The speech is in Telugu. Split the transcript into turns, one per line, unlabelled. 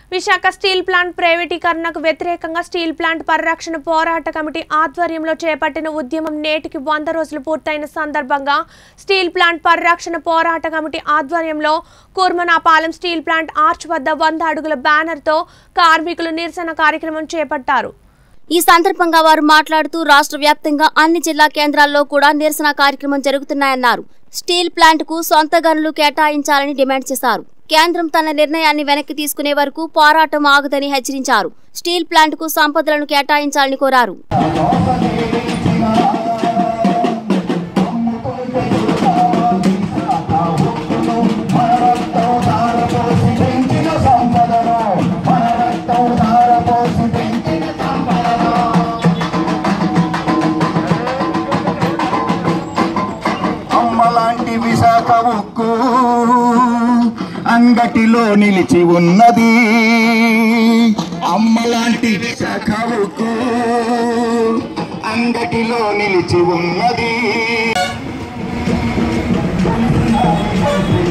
విశాఖ స్టీల్ ప్లాంట్ ప్రైవేటీకరణకు వ్యతిరేకంగా స్టీల్ ప్లాంట్ పరిరక్షణ పోరాట కమిటీ ఆధ్వర్యంలో చేపట్టిన ఉద్యమం నేటికి వంద రోజులు పూర్తయిన సందర్భంగా స్టీల్ ప్లాంట్ పరిరక్షణ పోరాట కమిటీ ఆధ్వర్యంలో కూర్మనాపాలెం స్టీల్ ప్లాంట్ ఆర్చ్ వద్ద వంద అడుగుల బ్యానర్తో కార్మికులు నిరసన కార్యక్రమం చేపట్టారు
ఈ సందర్భంగా వారు మాట్లాడుతూ రాష్ట్ర వ్యాప్తంగా అన్ని జిల్లా కేంద్రాల్లో కూడా నిరసన కార్యక్రమం జరుగుతున్నాయన్నారు స్టీల్ ప్లాంట్ కు సొంత గనులు కేటాయించాలని డిమాండ్ చేశారు కేంద్రం తన నిర్ణయాన్ని వెనక్కి తీసుకునే వరకు పోరాటం ఆగదని హెచ్చరించారు స్టీల్ ప్లాంట్ కు సంపదలను కేటాయించాలని కోరారు
అమ్మలాంటి విశాఖ ఉక్కు అంగటిలో నిలిచి ఉన్నది అమ్మలాంటి విశాఖ ఉక్కు అంగటిలో నిలిచి ఉన్నది